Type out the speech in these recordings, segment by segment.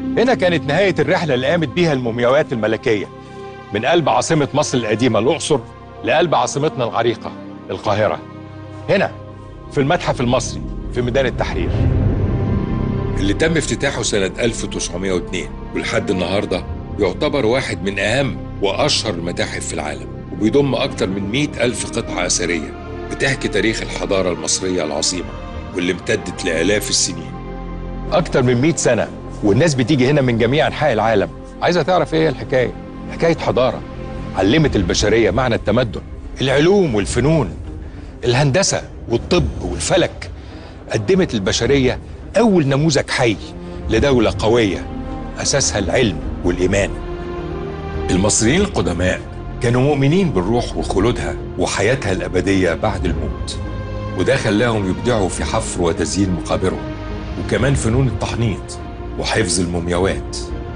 هنا كانت نهاية الرحلة اللي قامت بيها المومياوات الملكية من قلب عاصمة مصر القديمة الأقصر لقلب عاصمتنا العريقة القاهرة هنا في المتحف المصري في ميدان التحرير اللي تم افتتاحه سنة 1902 ولحد النهاردة يعتبر واحد من أهم وأشهر المتاحف في العالم وبيضم أكتر من 100 ألف قطعة أثرية بتحكي تاريخ الحضارة المصرية العظيمة واللي امتدت لآلاف السنين أكتر من 100 سنة والناس بتيجي هنا من جميع أنحاء العالم عايزة تعرف إيه الحكاية حكاية حضارة علمت البشرية معنى التمدن العلوم والفنون الهندسة والطب والفلك قدمت البشرية أول نموذج حي لدولة قوية أساسها العلم والإيمان المصريين القدماء كانوا مؤمنين بالروح وخلودها وحياتها الأبدية بعد الموت وده خلاهم يبدعوا في حفر وتزيين مقابرهم وكمان فنون التحنيط وحفظ المومياوات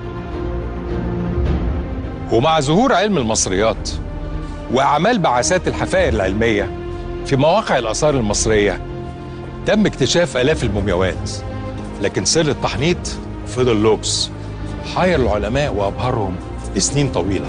ومع ظهور علم المصريات وأعمال بعثات الحفائر العلمية في مواقع الآثار المصرية تم اكتشاف آلاف المومياوات لكن سر التحنيط فضل لغز حير العلماء وأبهرهم لسنين طويلة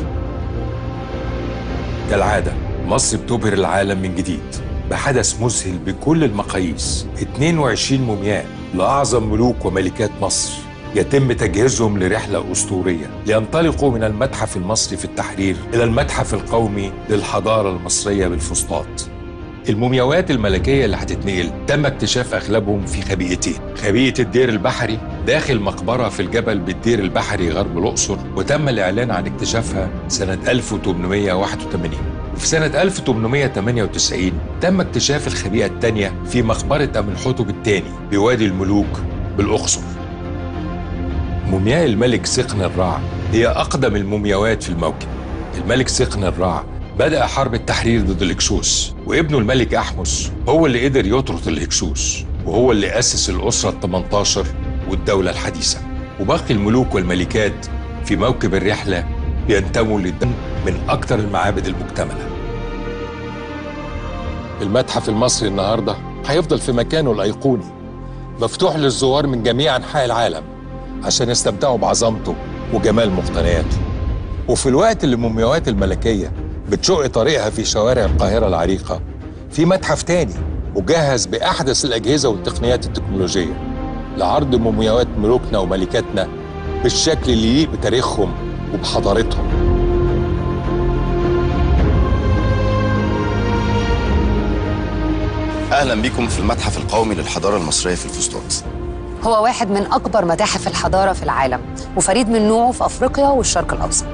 كالعادة مصر بتبهر العالم من جديد بحدث مذهل بكل المقاييس 22 مومياء لأعظم ملوك وملكات مصر يتم تجهيزهم لرحلة أسطورية لينطلقوا من المتحف المصري في التحرير إلى المتحف القومي للحضارة المصرية بالفسطاط المومياوات الملكية اللي هتتنقل تم اكتشاف أغلبهم في خبيئتين خبيئة الدير البحري داخل مقبرة في الجبل بالدير البحري غرب الأقصر وتم الإعلان عن اكتشافها سنة 1881 وفي سنة 1898 تم اكتشاف الخبيئة الثانية في مقبرة أمنحتب الثاني بوادي الملوك بالأقصر مومياء الملك سقن الرع هي أقدم المومياوات في الموكب الملك سقن الرع بدأ حرب التحرير ضد الهكسوس وابنه الملك أحمس هو اللي قدر يطرد الهكسوس وهو اللي أسس الأسرة ال 18 والدولة الحديثة وباقي الملوك والملكات في موكب الرحلة بينتموا للدم من أكثر المعابد المكتملة المتحف المصري النهاردة هيفضل في مكانه الأيقوني مفتوح للزوار من جميع أنحاء العالم عشان يستمتعوا بعظمته وجمال مقتنياته وفي الوقت اللي المومياوات الملكية بتشق طريقها في شوارع القاهرة العريقة في متحف تاني مجهز بأحدث الأجهزة والتقنيات التكنولوجية لعرض مومياوات ملوكنا وملكاتنا بالشكل اللي يليق بتاريخهم وبحضارتهم اهلا بكم في المتحف القومي للحضاره المصريه في الفسطاط هو واحد من أكبر متاحف الحضارة في العالم وفريد من نوعه في أفريقيا والشرق الأوسط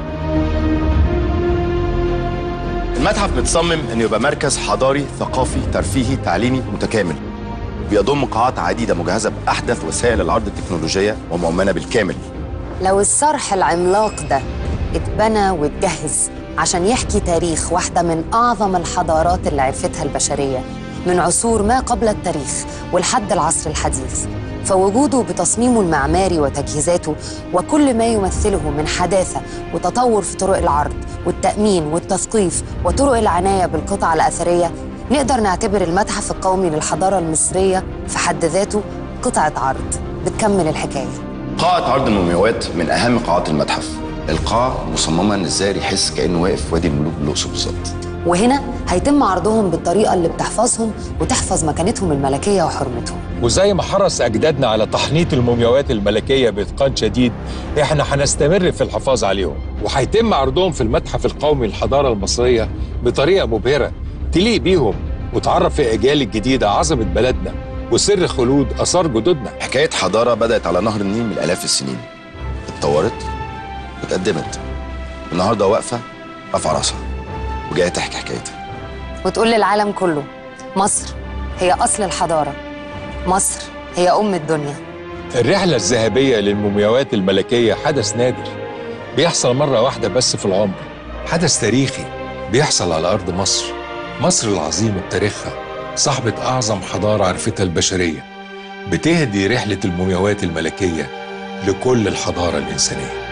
المتحف متصمم انه يبقى مركز حضاري ثقافي ترفيهي تعليمي متكامل بيضم قاعات عديده مجهزه باحدث وسائل العرض التكنولوجيه ومؤمنه بالكامل لو الصرح العملاق ده اتبنى واتجهز عشان يحكي تاريخ واحدة من أعظم الحضارات اللي عرفتها البشرية من عصور ما قبل التاريخ ولحد العصر الحديث فوجوده بتصميمه المعماري وتجهيزاته وكل ما يمثله من حداثة وتطور في طرق العرض والتأمين والتثقيف وطرق العناية بالقطع الأثرية نقدر نعتبر المتحف القومي للحضارة المصرية في حد ذاته قطعة عرض بتكمل الحكاية قاعه عرض المومياوات من اهم قاعات المتحف القاعه مصممه ان الزائر يحس كانه واقف في وادي الملوك بالاقصر بالظبط وهنا هيتم عرضهم بالطريقة اللي بتحفظهم وتحفظ مكانتهم الملكية وحرمتهم وزي ما حرص أجدادنا على تحنيط المومياوات الملكية بإتقان شديد إحنا هنستمر في الحفاظ عليهم وهيتم عرضهم في المتحف القومي للحضارة المصرية بطريقة مبهرة تليق بيهم وتعرف في الأجيال الجديدة عظمة بلدنا وسر خلود آثار جدودنا حكايه حضاره بدات على نهر النيل من الاف السنين اتطورت واتقدمت النهارده واقفه رافعه راسها وجايه تحكي حكايتها وتقول للعالم كله مصر هي أصل الحضارة مصر هي أم الدنيا الرحلة الذهبية للمومياوات الملكية حدث نادر بيحصل مرة واحدة بس في العمر حدث تاريخي بيحصل على أرض مصر مصر العظيمة بتاريخها صاحبة أعظم حضارة عرفتها البشرية بتهدي رحلة المومياوات الملكية لكل الحضارة الإنسانية